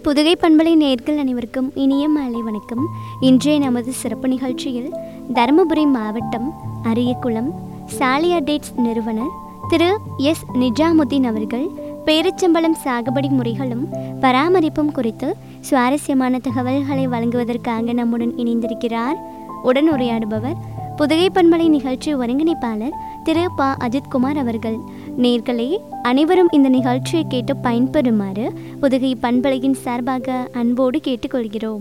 புதுகை பண்பலை நேர்கள் அனைவருக்கும் இனிய மாலை வணக்கம் இன்றைய நமது சிறப்பு நிகழ்ச்சியில் தருமபுரி மாவட்டம் அரியக்குளம் சாலியா டேட்ஸ் நிறுவனர் திரு எஸ் நிஜாமுதீன் அவர்கள் பேரிச்சம்பழம் சாகுபடி முறைகளும் பராமரிப்பும் குறித்து சுவாரஸ்யமான தகவல்களை வழங்குவதற்காக நம்முடன் இணைந்திருக்கிறார் உடன் உரையாடுபவர் புதுகை பண்பலை நிகழ்ச்சி ஒருங்கிணைப்பாளர் திரு ப அஜித்குமார் அவர்கள் நேர்களே அனைவரும் இந்த நிகழ்ச்சியை கேட்டு பயன்பெறுமாறு புதுகை பண்பலையின் சார்பாக அன்போடு கேட்டுக்கொள்கிறோம்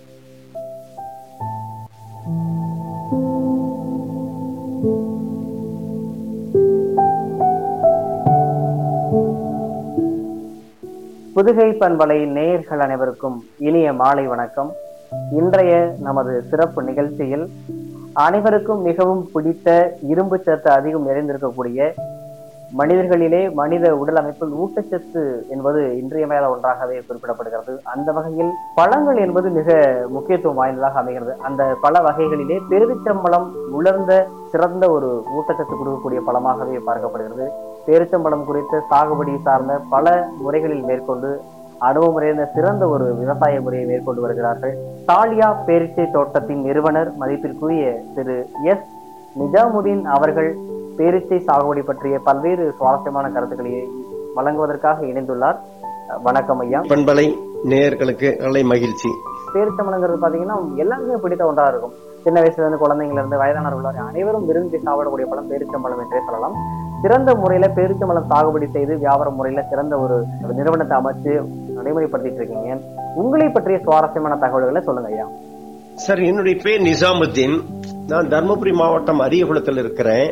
புதுகை பண்பலை நேயர்கள் அனைவருக்கும் இனிய மாலை வணக்கம் இன்றைய நமது சிறப்பு நிகழ்ச்சியில் அனைவருக்கும் மிகவும் பிடித்த இரும்பு சத்து அதிகம் நிறைந்திருக்கக்கூடிய மனிதர்களிலே மனித உடல் அமைப்பில் ஊட்டச்சத்து என்பது இன்றியமையாத ஒன்றாகவே குறிப்பிடப்படுகிறது அந்த வகையில் பழங்கள் என்பது மிக முக்கியத்துவம் வாய்ந்ததாக அமைகிறது அந்த பல வகைகளிலே பெருவிச்சம்பழம் உலர்ந்த சிறந்த ஒரு ஊட்டச்சத்து கொடுக்கக்கூடிய பழமாகவே பார்க்கப்படுகிறது பேரிச்சம்பழம் குறித்த சாகுபடி சார்ந்த பல முறைகளில் மேற்கொண்டு அனுபவம் நிறைந்த சிறந்த ஒரு விவசாய முறையை மேற்கொண்டு வருகிறார்கள் தாலியா பேரிச்சை தோட்டத்தின் நிறுவனர் மதிப்பிற்குரிய திரு எஸ் நிஜாமுதீன் அவர்கள் பேரிச்சை சாகுபடி பற்றிய பல்வேறு சுவாரஸ்யமான கருத்துக்களை வழங்குவதற்காக இணைந்துள்ளார் வணக்கம் ஐயா பண்பலை நேயர்களுக்கு அலை மகிழ்ச்சி பேரிச்சம்பழங்கிறது பாத்தீங்கன்னா எல்லாருக்குமே பிடித்த ஒன்றா இருக்கும் சின்ன வயசுல இருந்து குழந்தைங்கள இருந்து வயதானவர்கள் வரை அனைவரும் விரும்பி சாப்பிடக்கூடிய பழம் பேரிச்சம்பழம் என்றே சொல்லலாம் சிறந்த முறையில பேரிச்சம்பழம் சாகுபடி செய்து வியாபார முறையில சிறந்த ஒரு நிறுவனத்தை அமைச்சு நடைமுறைப்படுத்திட்டு இருக்கீங்க உங்களை பற்றிய சுவாரஸ்யமான தகவல்களை சொல்லுங்க ஐயா சார் என்னுடைய பேர் நிசாமுத்தீன் நான் தர்மபுரி மாவட்டம் அரியகுளத்தில் இருக்கிறேன்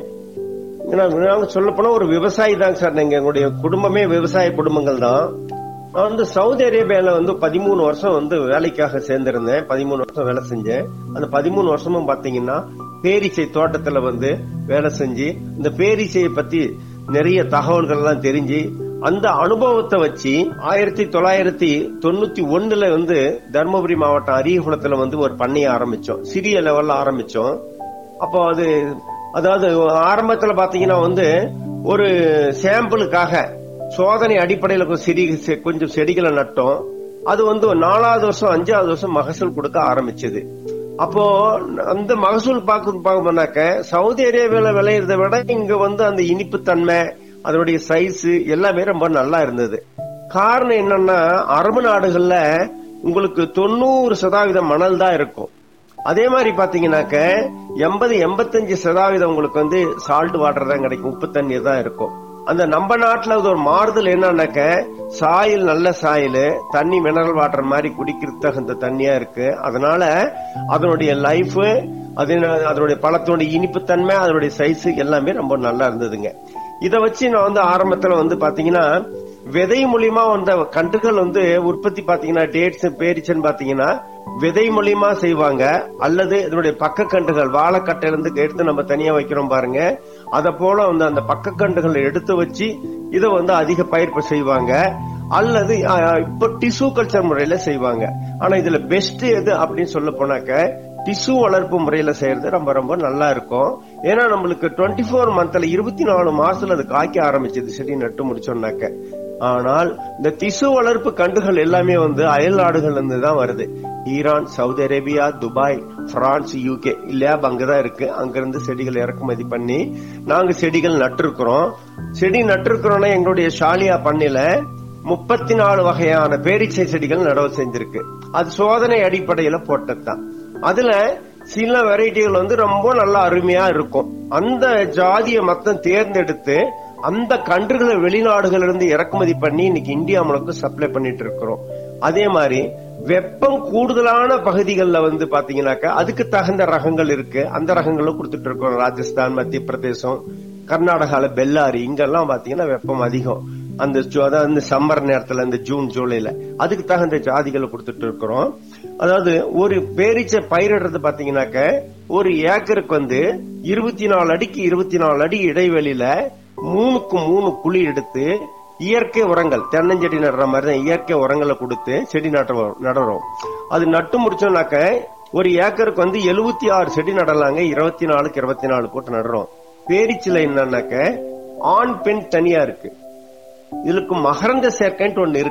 நாங்க சொல்ல போனா ஒரு விவசாயி தான் சார் நீங்க எங்களுடைய குடும்பமே விவசாய குடும்பங்கள் தான் நான் வந்து சவுதி அரேபியால வந்து பதிமூணு வருஷம் வந்து வேலைக்காக சேர்ந்திருந்தேன் பதிமூணு வருஷம் வேலை செஞ்சேன் அந்த பதிமூணு வருஷமும் பாத்தீங்கன்னா பேரிச்சை தோட்டத்துல வந்து வேலை செஞ்சு இந்த பேரிச்சையை பத்தி நிறைய தகவல்கள் எல்லாம் தெரிஞ்சு அந்த அனுபவத்தை வச்சு ஆயிரத்தி தொள்ளாயிரத்தி தொண்ணூத்தி ஒண்ணுல வந்து தர்மபுரி மாவட்டம் அரியகுளத்துல வந்து ஒரு பண்ணைய ஆரம்பிச்சோம் சிறிய லெவல்ல ஆரம்பிச்சோம் அப்போ அது அதாவது ஆரம்பத்துல பாத்தீங்கன்னா வந்து ஒரு சாம்பிளுக்காக சோதனை அடிப்படையில கொஞ்சம் செடி கொஞ்சம் செடிகளை நட்டோம் அது வந்து நாலாவது வருஷம் அஞ்சாவது வருஷம் மகசூல் கொடுக்க ஆரம்பிச்சது அப்போ அந்த மகசூல் பார்க்க பார்க்கணும்னாக்க சவுதி அரேபியால விளையிறத விட இங்க வந்து அந்த இனிப்பு தன்மை அதனுடைய சைஸ் எல்லாமே ரொம்ப நல்லா இருந்தது காரணம் என்னன்னா அரபு நாடுகள்ல உங்களுக்கு தொண்ணூறு சதவீதம் மணல் தான் இருக்கும் அதே மாதிரி பாத்தீங்கன்னாக்க எண்பது எண்பத்தஞ்சு சதவீதம் உங்களுக்கு வந்து சால்ட் வாட்டர் தான் கிடைக்கும் உப்பு தண்ணீர் தான் இருக்கும் அந்த நம்ம நாட்டுல ஒரு மாறுதல் என்னன்னாக்க சாயில் நல்ல சாயில் தண்ணி மினரல் வாட்டர் மாதிரி குடிக்கிறது தகுந்த தண்ணியா இருக்கு அதனால அதனுடைய லைஃப் அது அதனுடைய பழத்தோட இனிப்பு தன்மை அதனுடைய சைஸ் எல்லாமே ரொம்ப நல்லா இருந்ததுங்க இத வச்சு நான் வந்து ஆரம்பத்துல வந்து பாத்தீங்கன்னா விதை மூலியமா வந்த கன்றுகள் வந்து உற்பத்தி பாத்தீங்கன்னா டேட்ஸ் பேரிச்சன் பாத்தீங்கன்னா விதை மூலியமா செய்வாங்க அல்லது இதனுடைய பக்க கன்றுகள் வாழைக்கட்டையில இருந்து எடுத்து நம்ம தனியா வைக்கிறோம் பாருங்க அத போல வந்து அந்த பக்க கன்றுகளை எடுத்து வச்சு இதை வந்து அதிக பயிர்ப்பு செய்வாங்க அல்லது இப்போ டிஷ்யூ கல்ச்சர் முறையில செய்வாங்க ஆனா இதுல பெஸ்ட் எது அப்படின்னு சொல்ல போனாக்க டிஷ்யூ வளர்ப்பு முறையில செய்யறது ரொம்ப ரொம்ப நல்லா இருக்கும் ஏன்னா நம்மளுக்கு டுவெண்ட்டி ஃபோர் மந்த்ல இருபத்தி நாலு மாசத்துல அது காய்க்க ஆரம்பிச்சது செடி நட்டு முடிச்சோம்னாக்க ஆனால் இந்த திசு வளர்ப்பு கண்டுகள் எல்லாமே வந்து அயல் நாடுகள்ல இருந்து தான் வருது Iran Saudi Arabia Dubai France UK lab அங்கதான் இருக்கு அங்கிருந்து செடிகள் இறக்குமதி பண்ணி நாங்க செடிகள் நட்டிருக்கிறோம் செடி நட்டிருக்கிறோம்னா எங்களுடைய ஷாலியா பண்ணையில முப்பத்தி நாலு வகையான பேரீச்சை செடிகள் நடவு செஞ்சிருக்கு அது சோதனை அடிப்படையில போட்டதுதான் அதுல சில வெரைட்டிகள் வந்து ரொம்ப நல்லா அருமையா இருக்கும் அந்த ஜாதியை மொத்தம் தேர்ந்தெடுத்து அந்த கன்றுகளை வெளிநாடுகள் இருந்து இறக்குமதி பண்ணி இன்னைக்கு இந்தியா முழுக்க சப்ளை பண்ணிட்டு இருக்கிறோம் அதே மாதிரி வெப்பம் கூடுதலான பகுதிகளில் வந்து பாத்தீங்கன்னாக்கா அதுக்கு தகுந்த ரகங்கள் இருக்கு அந்த ரகங்களும் கொடுத்துட்டு இருக்கோம் ராஜஸ்தான் மத்திய பிரதேசம் கர்நாடகால பெல்லாரி இங்கெல்லாம் பாத்தீங்கன்னா வெப்பம் அதிகம் அந்த அந்த சம்மர் நேரத்துல இந்த ஜூன் ஜூலைல அதுக்கு தகுந்த ஜாதிகளை கொடுத்துட்டு இருக்கிறோம் அதாவது ஒரு பேரிச்ச பயிரிடுறது பாத்தீங்கன்னாக்க ஒரு ஏக்கருக்கு வந்து இருபத்தி நாலு அடிக்கு இருபத்தி நாலு அடி இடைவெளியில மூணுக்கு மூணு குழி எடுத்து இயற்கை உரங்கள் தென்னஞ்செடி நடுற மாதிரி தான் இயற்கை உரங்களை கொடுத்து செடி நட்டு நடுறோம் அது நட்டு முடிச்சோம்னாக்க ஒரு ஏக்கருக்கு வந்து எழுபத்தி ஆறு செடி நடலாங்க இருபத்தி நாலுக்கு இருபத்தி நாலு போட்டு நடுறோம் பேரிச்சில என்னன்னாக்க ஆண் பெண் தனியா இருக்கு இதுக்கு மகரந்த சேர்க்கைன்ட்டு ஒண்ணு இருக்கு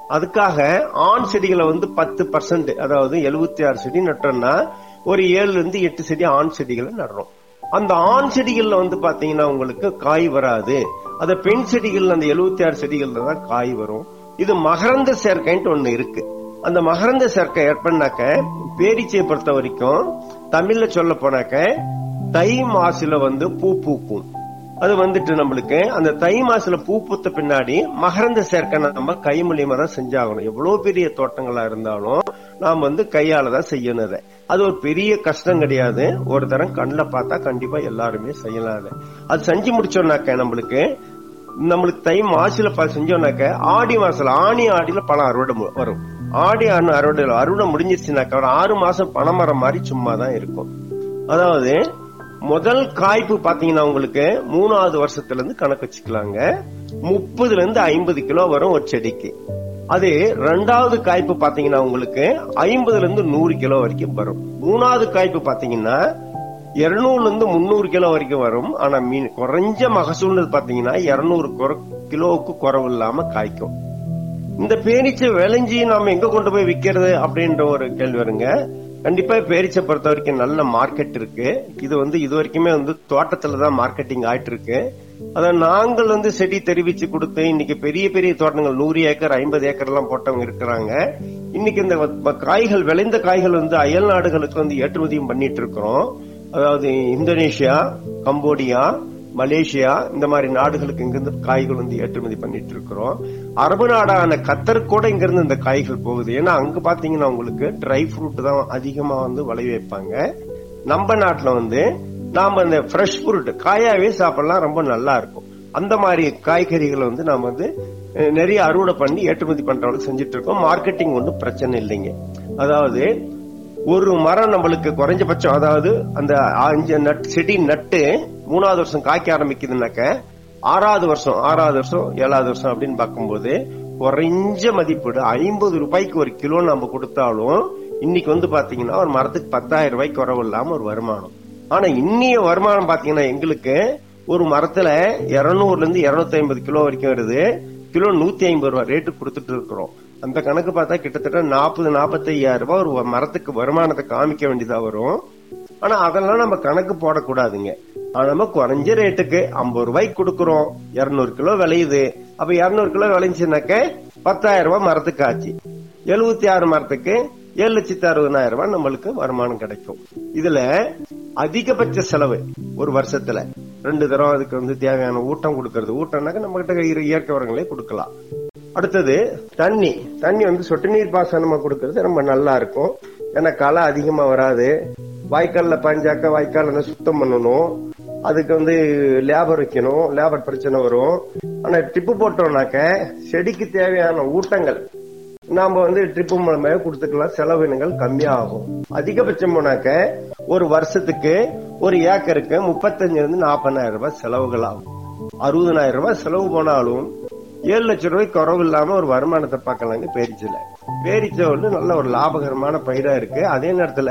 அதுக்காக ஆண் செடிகளை வந்து பத்து பர்சன்ட் அதாவது எழுபத்தி ஆறு செடி நட்டோம்னா ஒரு ஏழுல இருந்து எட்டு செடி ஆண் செடிகளை நடுறோம் அந்த ஆண் செடிகள்ல வந்து பாத்தீங்கன்னா உங்களுக்கு காய் வராது அந்த பெண் செடிகள்ல அந்த எழுபத்தி ஆறு செடிகள்ல தான் காய் வரும் இது மகரந்த சேர்க்கைன்ட்டு ஒண்ணு இருக்கு அந்த மகரந்த சேர்க்கை ஏற்பண்ணாக்க பேரிச்சையை பொறுத்த வரைக்கும் தமிழ்ல சொல்ல போனாக்க தை மாசில வந்து பூ பூக்கும் அது வந்துட்டு நம்மளுக்கு அந்த தை மாசத்துல பூ பூத்த பின்னாடி மகரந்த சேர்க்கை நம்ம கை மூலியமா தான் செஞ்சாகணும் எவ்வளவு பெரிய தோட்டங்களா இருந்தாலும் நாம் வந்து கையால தான் செய்யணும் அதை அது ஒரு பெரிய கஷ்டம் கிடையாது ஒரு தரம் கண்ணில் பார்த்தா கண்டிப்பா எல்லாருமே செய்யலாம் அதை அது செஞ்சு முடிச்சோம்னாக்க நம்மளுக்கு நம்மளுக்கு தை மாசில ப- செஞ்சோம்னாக்க ஆடி மாசத்துல ஆணி ஆடியில பழம் அறுவடை மு- வரும் ஆடி ஆணி அறுவடை அறுவடை முடிஞ்சிருச்சுனாக்க ஒரு ஆறு மாசம் பனைமரம் மாதிரி சும்மா தான் இருக்கும் அதாவது முதல் காய்ப்பு பாத்தீங்கன்னா உங்களுக்கு மூணாவது வருஷத்துல இருந்து கணக்கு வச்சுக்கலாங்க முப்பதுல இருந்து ஐம்பது கிலோ வரும் ஒரு செடிக்கு அது ரெண்டாவது காய்ப்பு பாத்தீங்கன்னா உங்களுக்கு ஐம்பதுல இருந்து நூறு கிலோ வரைக்கும் வரும் மூணாவது காய்ப்பு பாத்தீங்கன்னா இருநூறுல இருந்து முந்நூறு கிலோ வரைக்கும் வரும் ஆனா மீன் குறைஞ்ச மகசூல் பாத்தீங்கன்னா இருநூறு கிலோவுக்கு குறவு இல்லாம காய்க்கும் இந்த பேரிச்சை விளைஞ்சி நாம எங்க கொண்டு போய் விக்கிறது அப்படின்ற ஒரு கேள்வி வருங்க கண்டிப்பா பேரிச்சை பொறுத்த வரைக்கும் நல்ல மார்க்கெட் இருக்கு இது வந்து இது வரைக்குமே வந்து தோட்டத்துல தான் மார்க்கெட்டிங் ஆயிட்டு இருக்கு அத நாங்கள் வந்து செடி தெரிவிச்சு கொடுத்து இன்னைக்கு பெரிய பெரிய தோட்டங்கள் நூறு ஏக்கர் ஐம்பது ஏக்கர் எல்லாம் போட்டவங்க இருக்கிறாங்க இன்னைக்கு இந்த வ- காய்கள் விளைந்த காய்கள் வந்து அயல் நாடுகளுக்கு வந்து ஏற்றுமதியும் பண்ணிட்டு இருக்கிறோம் அதாவது இந்தோனேஷியா கம்போடியா மலேசியா இந்த மாதிரி நாடுகளுக்கு இங்கிருந்து காய்கள் வந்து ஏற்றுமதி பண்ணிட்டு இருக்கிறோம் அரபு நாடான கத்தர் கூட இங்கிருந்து இந்த காய்கள் போகுது ஏன்னா அங்க பாத்தீங்கன்னா உங்களுக்கு ட்ரை ஃப்ரூட் தான் அதிகமா வந்து விளைய வைப்பாங்க நம்ம நாட்டுல வந்து நாம இந்த ஃப்ரெஷ் ஃப்ரூட் காயாவே சாப்பிடலாம் ரொம்ப நல்லா இருக்கும் அந்த மாதிரி காய்கறிகளை வந்து நாம வந்து அஹ், நிறைய அறுவடை பண்ணி ஏற்றுமதி பண்றவங்களுக்கு செஞ்சுட்டு இருக்கோம் மார்க்கெட்டிங் ஒன்றும் பிரச்சனை இல்லைங்க அதாவது ஒரு மரம் நம்மளுக்கு குறைஞ்சபட்சம் அதாவது அந்த அஞ்சு நட் செடி நட்டு மூணாவது வருஷம் காய்க்க ஆரம்பிக்குதுனாக்க ஆறாவது வருஷம் ஆறாவது வருஷம் ஏழாவது வருஷம் அப்படின்னு பார்க்கும்போது குறைஞ்ச மதிப்பீடு ஐம்பது ரூபாய்க்கு ஒரு கிலோ நம்ம கொடுத்தாலும் இன்னைக்கு வந்து பாத்தீங்கன்னா ஒரு மரத்துக்கு பத்தாயிரம் ரூபாய்க்கு குறவு இல்லாம ஒரு வருமானம் ஆனா இன்னிய வருமானம் பாத்தீங்கன்னா எங்களுக்கு ஒரு மரத்துல இருநூறுல இருந்து இருநூத்தி ஐம்பது கிலோ வரைக்கும் வருது கிலோ நூத்தி ஐம்பது ரூபாய் ரேட்டு கொடுத்துட்டு இருக்கிறோம் அந்த கணக்கு பார்த்தா கிட்டத்தட்ட நாற்பது நாற்பத்தி ஐயாயிரம் ரூபாய் ஒரு மரத்துக்கு வருமானத்தை காமிக்க வேண்டியதா வரும் ஆனா அதெல்லாம் நம்ம கணக்கு போடக்கூடாதுங்க ஆனா நம்ம குறைஞ்ச ரேட்டுக்கு ஐம்பது ரூபாய்க்கு கொடுக்கறோம் இருநூறு கிலோ விளையுது அப்ப இருநூறு கிலோ விளைஞ்சுனாக்க பத்தாயிரம் ரூபாய் மரத்துக்கு ஆச்சு எழுபத்தி ஆறு மரத்துக்கு ஏழு லட்சத்தி அறுபதாயிரம் ரூபாய் நம்மளுக்கு வருமானம் கிடைக்கும் இதுல அதிகபட்ச செலவு ஒரு வருஷத்துல ரெண்டு தரம் அதுக்கு வந்து தேவையான ஊட்டம் கொடுக்கறது ஊட்டம்னாக்க நம்ம கிட்ட இயற்கை உரங்களே கொடுக்கலாம் அடுத்தது தண்ணி தண்ணி வந்து சொட்டு நீர் பாசனமா கொடுக்கறது ரொம்ப நல்லா இருக்கும் ஏன்னா களை அதிகமா வராது வாய்க்கால்ல பஞ்சாக்க வாய்க்கால் வந்து சுத்தம் பண்ணணும் அதுக்கு வந்து லேபர் வைக்கணும் லேபர் பிரச்சனை வரும் ஆனா டிப்பு போட்டோம்னாக்க செடிக்கு தேவையான ஊட்டங்கள் நாம வந்து ட்ரிப்பு மூலமா கொடுத்துக்கலாம் செலவினங்கள் கம்மியாகும் அதிகபட்சம் போனாக்க ஒரு வருஷத்துக்கு ஒரு ஏக்கருக்கு முப்பத்தஞ்சுல இருந்து நாற்பதாயிரம் ரூபாய் செலவுகள் ஆகும் அறுபதனாயிரம் ரூபாய் செலவு போனாலும் ஏழு லட்சம் ரூபாய் குறவு இல்லாம ஒரு வருமானத்தை பார்க்கலாங்க பேரிச்சல பேரிச்சை வந்து நல்ல ஒரு லாபகரமான பயிரா இருக்கு அதே நேரத்துல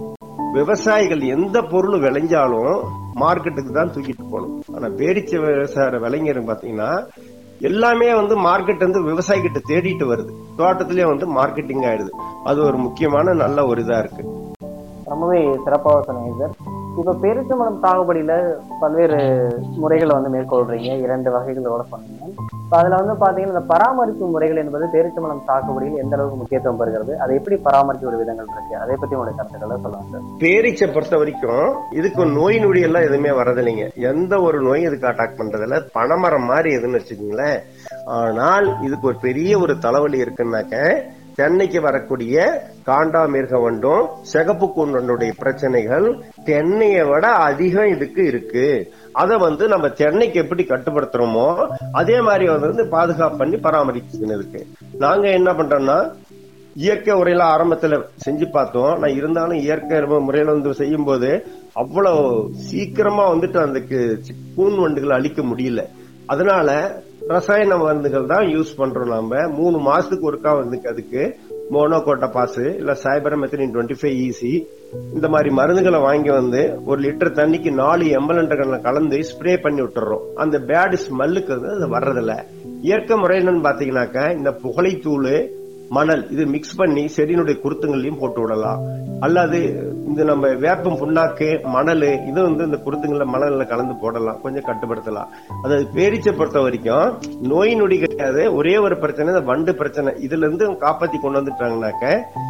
விவசாயிகள் எந்த பொருள் விளைஞ்சாலும் மார்க்கெட்டுக்கு தான் தூக்கிட்டு போகணும் ஆனா பேரிச்சை விவசாய விளைஞர் பாத்தீங்கன்னா எல்லாமே வந்து மார்க்கெட் வந்து விவசாயி கிட்ட தேடிட்டு வருது தோட்டத்திலேயே வந்து மார்க்கெட்டிங் ஆயிடுது அது ஒரு முக்கியமான நல்ல ஒரு இதா இருக்கு ரொம்பவே சிறப்பாக சொன்னீங்க சார் இப்போ பெருச்சம்பழம் சாகுபடியில பல்வேறு முறைகளை வந்து மேற்கொள்றீங்க இரண்டு வகைகளோட சொன்னீங்க இப்போ அதுல வந்து பாத்தீங்கன்னா இந்த பராமரிப்பு முறைகள் என்பது பேரிச்சம்பழம் சாகுபடியில் எந்த அளவுக்கு முக்கியத்துவம் பெறுகிறது அதை எப்படி பராமரிக்க ஒரு விதங்கள் இருக்கு அதை பத்தி உங்களுடைய கருத்துக்களை சொல்லுங்க சார் பேரிச்சை பொறுத்த வரைக்கும் இதுக்கு நோய் நொடி எல்லாம் எதுவுமே வரதில்லைங்க எந்த ஒரு நோயும் இதுக்கு அட்டாக் பண்றதில்ல பனைமரம் மாதிரி எதுன்னு வச்சுக்கோங்களேன் ஆனால் இதுக்கு ஒரு பெரிய ஒரு தலைவலி இருக்குன்னாக்க தென்னைக்கு வரக்கூடிய காண்டாமிருக வண்டும் சிகப்பு கூண்டனுடைய பிரச்சனைகள் தென்னையை விட அதிகம் இதுக்கு இருக்கு அத வந்து நம்ம தென்னைக்கு எப்படி கட்டுப்படுத்துறோமோ அதே மாதிரி வந்து பாதுகாப்பு பண்ணி பராமரிச்சுன்னு இருக்கு நாங்க என்ன பண்றோம்னா இயற்கை முறையில ஆரம்பத்துல செஞ்சு பார்த்தோம் நான் இருந்தாலும் இயற்கை முறையில வந்து செய்யும் போது அவ்வளவு சீக்கிரமா வந்துட்டு அந்த கூன் வண்டுகளை அழிக்க முடியல அதனால ரசாயன மருந்துகள் தான் யூஸ் பண்றோம் நாம மூணு மாசத்துக்கு ஒருக்கா வந்து அதுக்கு மோனோகோட்டா பாஸ் இல்ல சைபரமெத்தினின் டுவெண்ட்டி ஃபைவ் ஈசி இந்த மாதிரி மருந்துகளை வாங்கி வந்து ஒரு லிட்டர் தண்ணிக்கு நாலு எம்பலண்டர்களை கலந்து ஸ்ப்ரே பண்ணி விட்டுறோம் அந்த பேட் ஸ்மெல்லுக்கு வந்து அது வர்றதில்ல இயற்கை முறையிலன்னு பாத்தீங்கன்னாக்க இந்த புகழைத்தூள் மணல் இது மிக்ஸ் பண்ணி செடியினுடைய குருத்துங்களையும் போட்டு விடலாம் அல்லது இந்த நம்ம வேப்பம் புண்ணாக்கு மணல் இது வந்து இந்த குருத்துங்கள மணல்ல கலந்து போடலாம் கொஞ்சம் கட்டுப்படுத்தலாம் அதாவது பேரிச்சை பொறுத்த வரைக்கும் நோய் நொடி கிடையாது ஒரே ஒரு பிரச்சனை இந்த வண்டு பிரச்சனை இதுல இருந்து காப்பாத்தி கொண்டு வந்துட்டாங்கனாக்க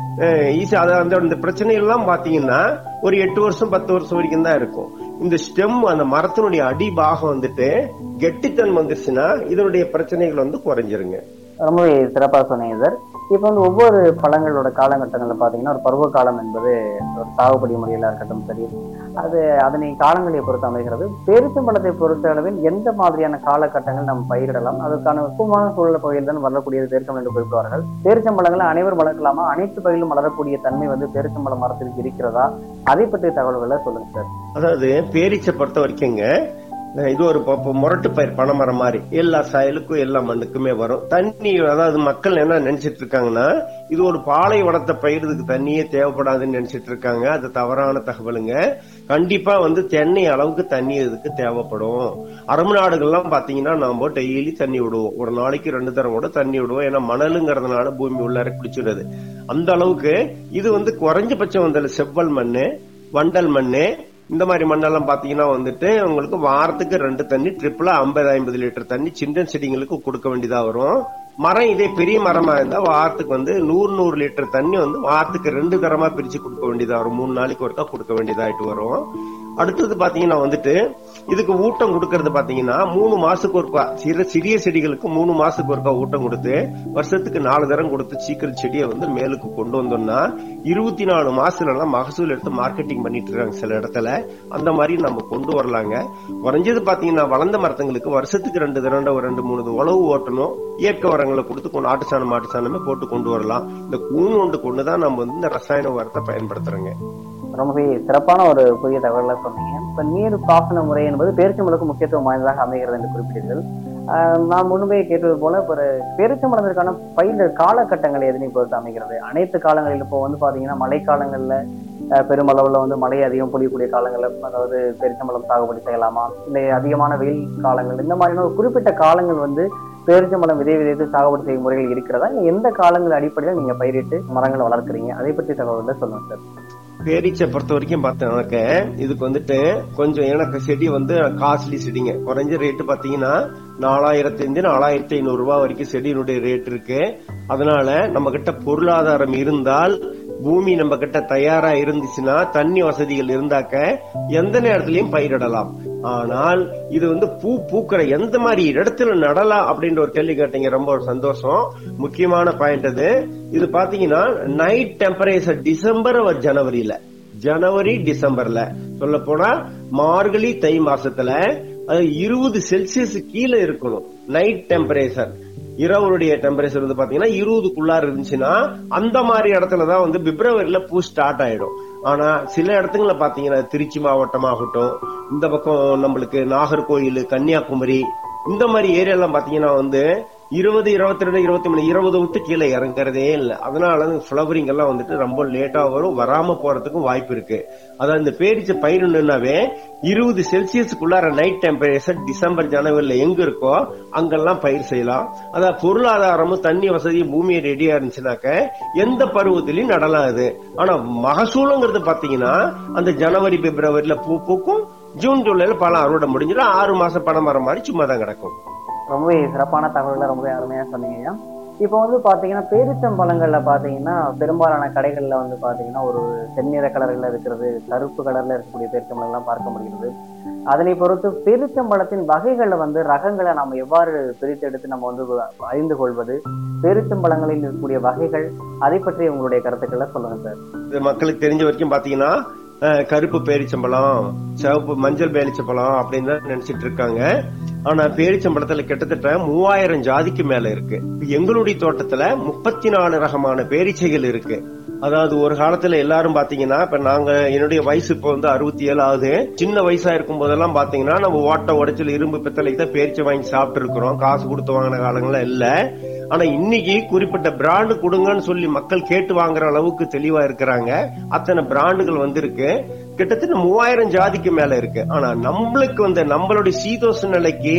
ஈஸி அதாவது அந்த பிரச்சனை எல்லாம் பாத்தீங்கன்னா ஒரு எட்டு வருஷம் பத்து வருஷம் வரைக்கும் தான் இருக்கும் இந்த ஸ்டெம் அந்த மரத்தினுடைய அடிபாகம் வந்துட்டு கெட்டித்தன்மை வந்துருச்சுன்னா இதனுடைய பிரச்சனைகள் வந்து குறைஞ்சிருங்க ரொம்பவே சிறப்பாக சொன்னீங்க சார் இப்போ வந்து ஒவ்வொரு பழங்களோட காலகட்டங்களில் பார்த்தீங்கன்னா ஒரு பருவ காலம் என்பது ஒரு சாகுபடி முறையில் இருக்கட்டும் சரி அது அதனை காலங்களை பொறுத்து அமைகிறது பேரிச்சம்பழத்தை பொறுத்த அளவில் எந்த மாதிரியான காலகட்டங்கள் நம்ம பயிரிடலாம் அதற்கான வெப்பமான சூழல் பகுதியில் தான் வரக்கூடிய பேரிச்சம்பழம் என்று குறிப்பிடுவார்கள் பேரிச்சம்பழங்களை அனைவரும் வளர்க்கலாமா அனைத்து பகுதியிலும் வளரக்கூடிய தன்மை வந்து பேரிச்சம்பழ மரத்திற்கு இருக்கிறதா அதை பற்றிய தகவல்களை சொல்லுங்க சார் அதாவது பேரிச்சை பொறுத்த வரைக்குங்க அஹ் இது ஒரு ப- ப- முரட்டு பயிர் பனைமரம் மாதிரி எல்லா சாயலுக்கும் எல்லா மண்ணுக்குமே வரும் தண்ணி அதாவது மக்கள் என்ன நினைச்சிட்டு இருக்காங்கன்னா இது ஒரு பாலைவனத்தை பயிர் இதுக்கு தண்ணியே தேவைப்படாதுன்னு நினைச்சிட்டு இருக்காங்க அது தவறான தகவலுங்க கண்டிப்பா வந்து தென்னை அளவுக்கு தண்ணி இதுக்கு தேவைப்படும் அரபு நாடுகள்லாம் பாத்தீங்கன்னா நாம டெய்லி தண்ணி விடுவோம் ஒரு நாளைக்கு ரெண்டு தரம் கூட தண்ணி விடுவோம் ஏன்னா மணலுங்கிறதுனால பூமி உள்ளார குடிச்சிடுது அந்த அளவுக்கு இது வந்து குறைஞ்சபட்சம் வந்து செவ்வல் மண்ணு வண்டல் மண்ணு இந்த மாதிரி மண்ணெல்லாம் பாத்தீங்கன்னா வந்துட்டு உங்களுக்கு வாரத்துக்கு ரெண்டு தண்ணி ட்ரிப்பிளா ஐம்பது ஐம்பது லிட்டர் தண்ணி சின்ன செடிங்களுக்கு கொடுக்க வேண்டியதா வரும் மரம் இதே பெரிய மரமா இருந்தா வாரத்துக்கு வந்து நூறு நூறு லிட்டர் தண்ணி வந்து வாரத்துக்கு ரெண்டு தரமா பிரிச்சு கொடுக்க வேண்டியதா வரும் மூணு நாளைக்கு ஒருக்கா கொடுக்க வேண்டியதாயிட்டு வரும் அடுத்தது பாத்தீங்கன்னா வந்துட்டு இதுக்கு ஊட்டம் கொடுக்கறது பாத்தீங்கன்னா மூணு மாசத்துக்கு ஒருக்கா சிறு சிறிய செடிகளுக்கு மூணு மாசத்துக்கு ஒருக்கா ஊட்டம் கொடுத்து வருஷத்துக்கு நாலு தரம் கொடுத்து சீக்கிரம் செடியை வந்து மேலுக்கு கொண்டு வந்தோம்னா இருபத்தி நாலு மாசத்துல எல்லாம் மகசூல் எடுத்து மார்க்கெட்டிங் பண்ணிட்டு இருக்காங்க சில இடத்துல அந்த மாதிரி நம்ம கொண்டு வரலாங்க குறைஞ்சது பாத்தீங்கன்னா வளர்ந்த மரத்துங்களுக்கு வருஷத்துக்கு ரெண்டு தரம் ஒரு ரெண்டு மூணு உழவு ஓட்டணும் இயற்கை உரங்களை கொடுத்து கொண்டு ஆட்டு சாணம் மாட்டு சாணமே போட்டு கொண்டு வரலாம் இந்த கூண் ஒன்று கொண்டு தான் நம்ம வந்து இந்த ரசாயன உரத்தை பயன்படுத்துறோங்க ரொம்பவே சிறப்பான ஒரு புதிய தகவலை சொன்னீங்க இப்ப நீர் பாசன முறை என்பது பேரிச்சம்பழக்கு முக்கியத்துவம் வாய்ந்ததாக அமைகிறது என்று குறிப்பிட்டீர்கள் ஆஹ் நான் முன்பே கேட்டது போல இப்போ ஒரு பேரிச்சம்பழத்திற்கான பயிர் காலகட்டங்கள் எதனை பொறுத்து அமைகிறது அனைத்து காலங்களிலும் இப்போ வந்து பாத்தீங்கன்னா மழைக்காலங்கள்ல ஆஹ் பெருமளவுல வந்து மழை அதிகம் பொழியக்கூடிய காலங்கள்ல அதாவது பேரிச்சம்பழம் சாகுபடி செய்யலாமா இல்லை அதிகமான வெயில் காலங்கள் இந்த மாதிரியான ஒரு குறிப்பிட்ட காலங்கள் வந்து பேரிச்சம்பழம் விதை விதைத்து சாகுபடி செய்யும் முறைகள் இருக்கிறதா இல்லை எந்த காலங்கள் அடிப்படையில் நீங்க பயிரிட்டு மரங்களை வளர்க்குறீங்க அதை பற்றி தகவல்களை சொல்லுங்க சார் பேரீச்சை பொறுத்த வரைக்கும் பார்த்தோம்னாக்க இதுக்கு வந்துட்டு கொஞ்சம் எனக்கு செடி வந்து காஸ்ட்லி செடிங்க குறைஞ்ச ரேட்டு பாத்தீங்கன்னா நாலாயிரத்தி இருந்து நாலாயிரத்தி ஐநூறு ரூபாய் வரைக்கும் செடியினுடைய ரேட் இருக்கு அதனால நம்ம கிட்ட பொருளாதாரம் இருந்தால் பூமி நம்ம கிட்ட தயாரா இருந்துச்சுன்னா தண்ணி வசதிகள் இருந்தாக்க எந்த நேரத்திலையும் பயிரிடலாம் ஆனால் இது வந்து பூ பூக்கிற எந்த மாதிரி இடத்துல நடலாம் அப்படின்ற ஒரு கேள்வி கேட்டீங்க ரொம்ப ஒரு சந்தோஷம் முக்கியமான பாயிண்ட் அது இது பாத்தீங்கன்னா நைட் டெம்பரேச்சர் டிசம்பர் ஒரு ஜனவரியில ஜனவரி டிசம்பர்ல சொல்ல போனா மார்கழி தை மாசத்துல அது இருபது செல்சியஸ் கீழே இருக்கணும் நைட் டெம்பரேச்சர் இரவுடைய டெம்பரேச்சர் வந்து பாத்தீங்கன்னா இருபதுக்குள்ளார இருந்துச்சுன்னா அந்த மாதிரி இடத்துலதான் வந்து பிப்ரவரியில பூ ஸ்டார்ட் ஆயிடும் ஆனா சில இடத்துங்கள பாத்தீங்கன்னா திருச்சி மாவட்டமாகட்டும் இந்த பக்கம் நம்மளுக்கு நாகர்கோயில் கன்னியாகுமரி இந்த மாதிரி ஏரியாலாம் பாத்தீங்கன்னா வந்து இருபது இருபத்தி ரெண்டு இருபத்தி மூணு இருபது விட்டு கீழே இறங்குறதே இல்லை அதனால ஃபிளவரிங் எல்லாம் வந்துட்டு ரொம்ப லேட்டா வரும் வராம போறதுக்கும் வாய்ப்பு இருக்கு அதாவது இந்த பேரிச்ச பயிருன்னாவே இருபது செல்சியஸுக்குள்ளார நைட் டெம்பரேச்சர் டிசம்பர் ஜனவரில எங்க இருக்கோ அங்கெல்லாம் பயிர் செய்யலாம் அதாவது பொருளாதாரமும் தண்ணி வசதியும் பூமியை ரெடியா இருந்துச்சுனாக்க எந்த பருவத்திலையும் நடலாம் அது ஆனா மகசூலுங்கிறது பாத்தீங்கன்னா அந்த ஜனவரி பிப்ரவரியில பூ பூக்கும் ஜூன் ஜூலைல பழம் அறுவடை முடிஞ்சிடும் ஆறு மாசம் பணம் மரம் மாதிரி சும்மா தான் கிடக்கும் ரொம்பவே சிறப்பான தகவல்களை ரொம்பவே அருமையா சொன்னீங்க ஐயா இப்போ வந்து பாத்தீங்கன்னா பேரிச்சம்பழங்கள்ல பாத்தீங்கன்னா பெரும்பாலான கடைகள்ல வந்து பாத்தீங்கன்னா ஒரு செந்நிற கலர்ல இருக்கிறது கருப்பு கலர்ல இருக்கக்கூடிய பேரிச்சம்பழம் எல்லாம் பார்க்க முடிகிறது அதனை பொறுத்து பேரிச்சம்பழத்தின் வகைகளை வந்து ரகங்களை நம்ம எவ்வாறு பிரித்தெடுத்து நம்ம வந்து அறிந்து கொள்வது பேரிச்சம்பழங்களில் இருக்கக்கூடிய வகைகள் அதை பற்றி உங்களுடைய கருத்துக்களை சொல்லுங்க சார் இது மக்களுக்கு தெரிஞ்ச வரைக்கும் பாத்தீங்கன்னா அஹ், கருப்பு பேரிச்சம்பழம் சிவப்பு மஞ்சள் பேரிச்சம்பழம் அப்படின்னு தான் நினைச்சிட்டு இருக்காங்க ஆனா பேரிச்சம்பழத்துல கிட்டத்தட்ட மூவாயிரம் ஜாதிக்கு மேல இருக்கு எங்களுடைய தோட்டத்துல முப்பத்தி நாலு ரகமான பேரீச்சைகள் இருக்கு அதாவது ஒரு காலத்துல எல்லாரும் பாத்தீங்கன்னா இப்ப நாங்க என்னுடைய வயசு இப்ப வந்து அறுபத்தி ஏழு ஆகுது சின்ன வயசா இருக்கும் போதெல்லாம் பாத்தீங்கன்னா நம்ம ஓட்ட உடைச்சல் இரும்பு பித்தளைக்கு தான் பேரிச்சை வாங்கி சாப்பிட்டு இருக்கிறோம் காசு கொடுத்து வாங்கின காலங்கள்லாம் இல்ல ஆனா இன்னைக்கு குறிப்பிட்ட பிராண்டு கொடுங்கன்னு சொல்லி மக்கள் கேட்டு வாங்குற அளவுக்கு தெளிவா இருக்கிறாங்க அத்தனை பிராண்டுகள் வந்திருக்கு கிட்டத்தட்ட மூவாயிரம் ஜாதிக்கு மேல இருக்கு ஆனா நம்மளுக்கு வந்து நம்மளுடைய சீதோஷ நிலைக்கு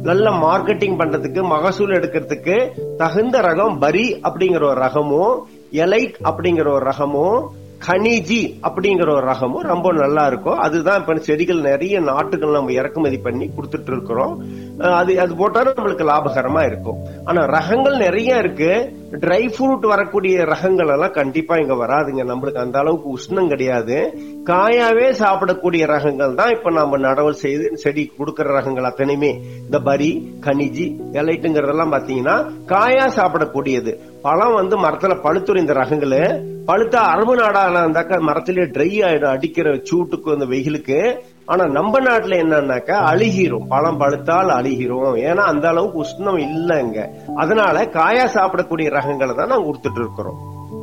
நல்ல மார்க்கெட்டிங் பண்றதுக்கு மகசூல் எடுக்கிறதுக்கு தகுந்த ரகம் பரி அப்படிங்கிற ஒரு ரகமும் எலைட் அப்படிங்கிற ஒரு ரகமும் கனிஜி அப்படிங்கிற ஒரு ரகமும் ரொம்ப நல்லா இருக்கும் அதுதான் இப்ப செடிகள் நிறைய நாட்டுகள் நம்ம இறக்குமதி பண்ணி கொடுத்துட்டு இருக்கிறோம் அஹ் அது அது போட்டாலும் நம்மளுக்கு லாபகரமா இருக்கும் ஆனா ரகங்கள் நிறைய இருக்கு ட்ரை ஃப்ரூட் வரக்கூடிய ரகங்கள் எல்லாம் கண்டிப்பா இங்க வராதுங்க நம்மளுக்கு அந்த அளவுக்கு உஷ்ணம் கிடையாது காயாவே சாப்பிடக்கூடிய ரகங்கள் தான் இப்ப நம்ம நடவல் செய்து செடி கொடுக்கிற ரகங்கள் அத்தனையுமே இந்த பரி கனிஜி எலைட்டுங்கிறதெல்லாம் பாத்தீங்கன்னா காயா சாப்பிடக்கூடியது பழம் வந்து மரத்துல பழுத்துற இந்த ரகங்களு பழுத்தா அரபு நாடால இருந்தாக்கா மரத்திலே ட்ரை ஆயிடும் அடிக்கிற சூட்டுக்கு அந்த வெயிலுக்கு ஆனா நம்ம நாட்டுல என்னன்னாக்கா அழுகிரும் பழம் பழுத்தால் அழுகிரும் ஏன்னா அந்த அளவுக்கு உஷ்ணம் இல்லைங்க அதனால காயா சாப்பிடக்கூடிய ரகங்களை தான் நாங்க கொடுத்துட்டு இருக்கிறோம்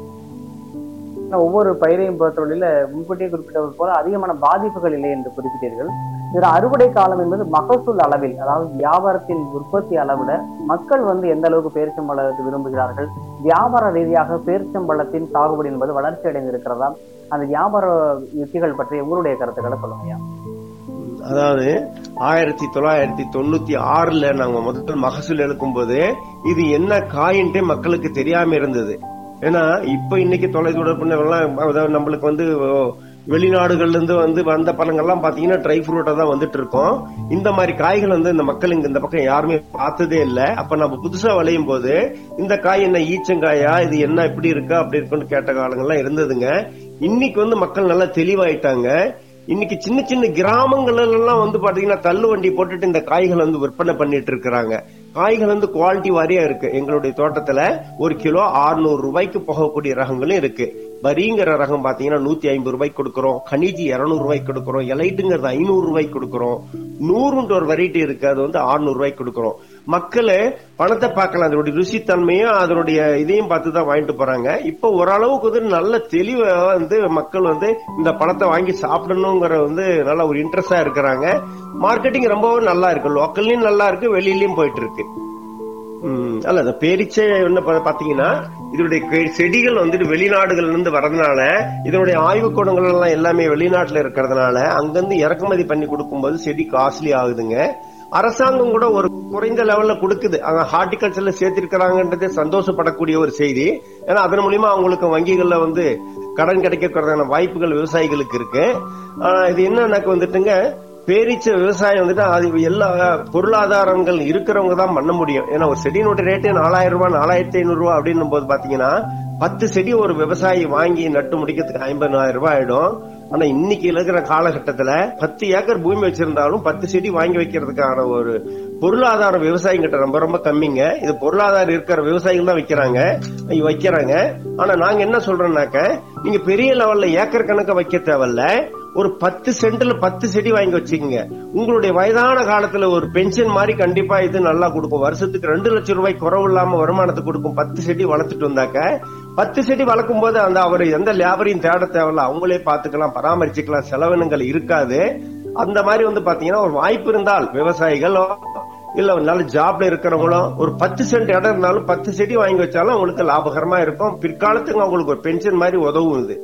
ஆனா, ஒவ்வொரு பயிரையும் பொறுத்தவரையில முன்கூட்டியே குறிப்பிட்டது போல அதிகமான பாதிப்புகள் இல்லை என்று குறிப்பிட்டீர்கள் இதுல அறுவடை காலம் என்பது மகசூல் அளவில் அதாவது வியாபாரத்தின் உற்பத்தி அளவிட மக்கள் வந்து எந்த அளவுக்கு பேரிச்சம்பழத்தை விரும்புகிறார்கள் வியாபார ரீதியாக பேரிச்சம்பழத்தின் சாகுபடி என்பது வளர்ச்சி அடைந்திருக்கிறதா அந்த வியாபார யுக்திகள் பற்றி உங்களுடைய கருத்துக்களை சொல்லுங்க அதாவது ஆயிரத்தி தொள்ளாயிரத்தி தொண்ணூத்தி ஆறுல நாங்க முதல் மகசூல் எடுக்கும்போது இது என்ன காயின்ட்டே மக்களுக்கு தெரியாம இருந்தது ஏன்னா இப்ப இன்னைக்கு தொலைத்தொடர்பு எல்லாம் அதாவது நம்மளுக்கு வந்து ஓ, வெளிநாடுகள்ல இருந்து வந்து வந்த பழங்கள்லாம் பாத்தீங்கன்னா ட்ரை ஃப்ரூட்டா தான் வந்துட்டு இருக்கோம் இந்த மாதிரி காய்கள் வந்து இந்த மக்கள் இங்க இந்த பக்கம் யாருமே பார்த்ததே இல்ல அப்ப நம்ம புதுசா விளையும் போது இந்த காய் என்ன ஈச்சங்காயா இது என்ன இப்படி இருக்கா அப்படி இருக்குன்னு கேட்ட காலங்கள்லாம் இருந்ததுங்க இன்னைக்கு வந்து மக்கள் நல்லா தெளிவாயிட்டாங்க இன்னைக்கு சின்ன சின்ன கிராமங்கள்ல எல்லாம் வந்து பாத்தீங்கன்னா தள்ளு வண்டி போட்டுட்டு இந்த காய்கள் வந்து விற்பனை பண்ணிட்டு இருக்கிறாங்க காய்கள் வந்து குவாலிட்டி வாரியா இருக்கு எங்களுடைய தோட்டத்துல ஒரு கிலோ 600 ரூபாய்க்கு போகக்கூடிய ரகங்களும் இருக்கு பரிங்கிற ரகம் பாத்தீங்கன்னா நூத்தி ஐம்பது ரூபாய்க்கு கொடுக்கறோம் கனிஜி 200 ரூபாய்க்கு கொடுக்கறோம் எலைட்டுங்கிறது ஐநூறு ரூபாய்க்கு கொடுக்கறோம் நூறுன்ற ஒரு வெரைட்டி இருக்கு அது வந்து 600 ரூபாய்க்கு கொடுக்கறோம் மக்கள் பணத்தை பார்க்கலாம் அதனுடைய ருசித்தன்மையும் அதனுடைய இதையும் பார்த்து தான் வாங்கிட்டு போறாங்க இப்போ ஓரளவுக்கு வந்து நல்ல தெளிவா வந்து மக்கள் வந்து இந்த பழத்தை வாங்கி சாப்பிடணுங்கிற வந்து நல்ல ஒரு இன்ட்ரெஸ்டா இருக்கிறாங்க மார்க்கெட்டிங் ரொம்பவும் நல்லா இருக்கு லோக்கல்லையும் நல்லா இருக்கு வெளியிலயும் போயிட்டு இருக்கு ம், அல்ல இந்த பேரிச்சை என்ன பா- பாத்தீங்கன்னா இதனுடைய கெ- செடிகள் வந்துட்டு வெளிநாடுகள்ல இருந்து வரதுனால இதனுடைய ஆய்வுக்கூடங்கள் எல்லாம் எல்லாமே வெளிநாட்டுல இருக்கிறதுனால அங்கிருந்து இறக்குமதி பண்ணி கொடுக்கும்போது செடி காஸ்ட்லி ஆகுதுங்க அரசாங்கம் கூட ஒரு குறைந்த லெவல்ல கொடுக்குது அங்க ஹார்டிகல்ச்சர்ல சேர்த்திருக்கிறாங்கன்றது சந்தோஷப்படக்கூடிய ஒரு செய்தி ஏன்னா அதன் மூலியமா அவங்களுக்கு வங்கிகள்ல வந்து கடன் கிடைக்கிறதுக்கான வாய்ப்புகள் விவசாயிகளுக்கு இருக்கு ஆனா இது என்னன்னாக்க வந்துட்டுங்க பேரீச்ச விவசாயம் வந்துட்டு அது எல்லா பொருளாதாரங்கள் இருக்கிறவங்க தான் பண்ண முடியும் ஏன்னா ஒரு செடியினுடைய ரேட்டு நாலாயிரம் ரூபாய் நாலாயிரத்தி ஐநூறு ரூபாய் அப்படின்னும் போது பாத்தீங்கன்னா பத்து செடி ஒரு விவசாயி வாங்கி நட்டு முடிக்கிறதுக்கு ஐம்பதாயிரம் ரூபாய் ஆயிடும் ஆனா இன்னைக்கு இருக்கிற காலகட்டத்துல பத்து ஏக்கர் பூமி வச்சிருந்தாலும் பத்து செடி வாங்கி வைக்கிறதுக்கான ஒரு பொருளாதாரம் விவசாயிகிட்ட ரொம்ப ரொம்ப கம்மிங்க இது பொருளாதாரம் இருக்கிற விவசாயிகள் தான் வைக்கிறாங்க இங்க வைக்கிறாங்க ஆனா நாங்க என்ன சொல்றோம்னாக்க நீங்க பெரிய லெவல்ல ஏக்கர் கணக்க வைக்க தேவையில்ல ஒரு பத்து சென்ட்ல பத்து செடி வாங்கி வச்சுக்கோங்க உங்களுடைய வயதான காலத்துல ஒரு பென்ஷன் மாதிரி கண்டிப்பா இது நல்லா கொடுக்கும் வருஷத்துக்கு ரெண்டு லட்சம் ரூபாய் குறவு இல்லாம வருமானத்தை கொடுக்கும் பத்து செடி வளர்த்துட்டு வந்தாக்க பத்து செடி வளர்க்கும் போது அந்த அவர் எந்த லேபரையும் தேட தேவையில்ல அவங்களே பாத்துக்கலாம் பராமரிச்சுக்கலாம் செலவினங்கள் இருக்காது அந்த மாதிரி வந்து பாத்தீங்கன்னா ஒரு வாய்ப்பு இருந்தால் விவசாயிகளோ இல்ல ஒரு நல்ல ஜாப்ல இருக்கிறவங்களும் ஒரு பத்து சென்ட் இடம் இருந்தாலும் பத்து செடி வாங்கி வச்சாலும் அவங்களுக்கு லாபகரமா இருக்கும் பிற்காலத்துக்கு அவங்களுக்கு ஒரு பென்ஷன் மாதிரி உதவும் இது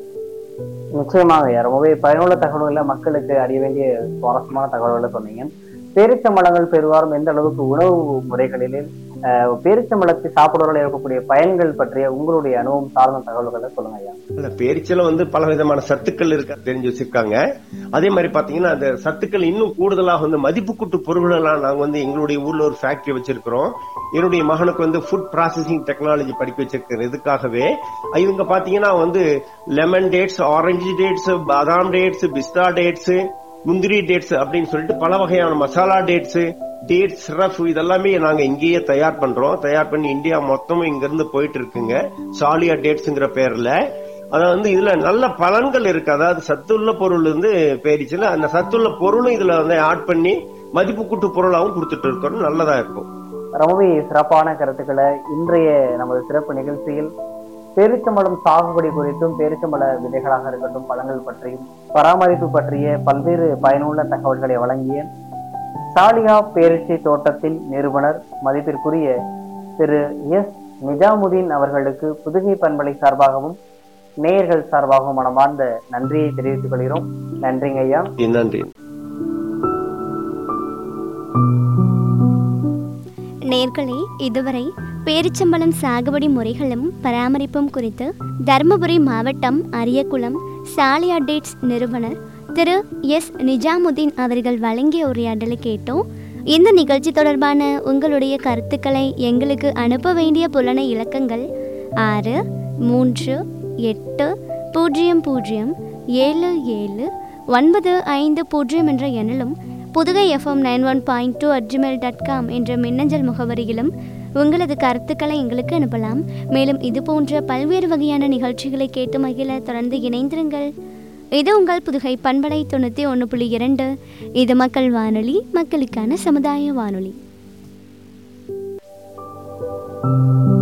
நிச்சயமாக ஐயா ரொம்பவே பயனுள்ள தகவல்களை மக்களுக்கு அறிய வேண்டிய சுவாரஸ்யமான தகவல்களை சொன்னீங்க பேரிச்சம்பழங்கள் பெருவாரும் எந்த அளவுக்கு உணவு முறைகளிலே அஹ், பேரிச்சம்பழத்தை சாப்பிடுவதால் இருக்கக்கூடிய பயன்கள் பற்றிய உங்களுடைய அனுபவம் சார்ந்த தகவல்களை சொல்லுங்க ஐயா இல்ல பேரிச்சல வந்து பல விதமான சத்துக்கள் இருக்க தெரிஞ்சு வச்சிருக்காங்க அதே மாதிரி பாத்தீங்கன்னா அந்த சத்துக்கள் இன்னும் கூடுதலாக வந்து மதிப்பு கூட்டு பொருள்களெல்லாம் நாங்க வந்து எங்களுடைய ஊர்ல ஒரு ஃபேக்டரி வச்சிருக்கிறோம் என்னுடைய மகனுக்கு வந்து ஃபுட் ப்ராசஸிங் டெக்னாலஜி படிக்க வச்சிருக்கிற இதுக்காகவே இவங்க பாத்தீங்கன்னா வந்து லெமன் டேட்ஸ் ஆரஞ்சு டேட்ஸ் பாதாம் டேட்ஸ் பிஸ்தா டேட்ஸ் முந்திரி டேட்ஸ் அப்படின்னு சொல்லிட்டு பல வகையான மசாலா டேட்ஸ் டேட் சிரப் இதெல்லாமே நாங்க இங்கேயே தயார் பண்றோம் தயார் பண்ணி இந்தியா மொத்தமும் இங்க இருந்து போயிட்டு இருக்குங்க சாலியா டேட்ஸ்ங்கிற பேர்ல அதாவது வந்து இதுல நல்ல பலன்கள் இருக்கு அதாவது சத்துள்ள பொருள் வந்து பேரிச்சுல அந்த சத்துள்ள பொருளும் இதுல வந்து ஆட் பண்ணி மதிப்பு கூட்டு பொருளாவும் கொடுத்துட்டு இருக்கோம் நல்லதா இருக்கும் ரொம்பவே சிறப்பான கருத்துக்களை இன்றைய நமது சிறப்பு நிகழ்ச்சியில் பேரிச்சம்பழம் சாகுபடி குறித்தும் பேரிச்சம்பழ விதைகளாக இருக்கட்டும் பழங்கள் பற்றியும் பராமரிப்பு பற்றிய பல்வேறு பயனுள்ள தகவல்களை வழங்கிய சாலியா பேரிச்சை தோட்டத்தின் நிறுவனர் மதிப்பிற்குரிய திரு எஸ் நிஜாமுதீன் அவர்களுக்கு புதுகை பண்பலை சார்பாகவும் நேயர்கள் சார்பாகவும் மனமார்ந்த நன்றியை தெரிவித்துக் கொள்கிறோம் நன்றிங்க ஐயா நன்றி நேர்களே இதுவரை பேரிச்சம்பழம் சாகுபடி முறைகளும் பராமரிப்பும் குறித்து தருமபுரி மாவட்டம் அரியக்குளம் சாலியா டேட்ஸ் நிறுவனர் திரு எஸ் நிஜாமுதீன் அவர்கள் வழங்கிய உரையாடலை கேட்டோம் இந்த நிகழ்ச்சி தொடர்பான உங்களுடைய கருத்துக்களை எங்களுக்கு அனுப்ப வேண்டிய புலன இலக்கங்கள் ஆறு மூன்று எட்டு பூஜ்ஜியம் பூஜ்ஜியம் ஏழு ஏழு ஒன்பது ஐந்து பூஜ்ஜியம் என்ற எண்ணிலும் Pudugai FM nine one point two at Gmail dot com என்ற மின்னஞ்சல் முகவரியிலும் உங்களது கருத்துக்களை எங்களுக்கு அனுப்பலாம் மேலும் இது போன்ற பல்வேறு வகையான நிகழ்ச்சிகளை கேட்டு மகிழ தொடர்ந்து இணைந்திருங்கள் இது உங்கள் புதுகை பண்பலை தொண்ணூற்றி ஒன்று புள்ளி இரண்டு இது மக்கள் வானொலி மக்களுக்கான சமுதாய வானொலி